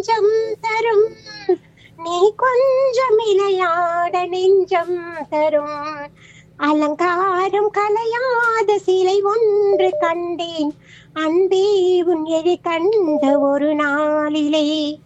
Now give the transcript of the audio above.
கொஞ்சம் தரும் நீ கொஞ்சம் விளையாட நெஞ்சம் தரும் அலங்காரம் கலையாத சிலை ஒன்று கண்டேன் அன்பே உன் எழி கண்ட ஒரு நாளிலே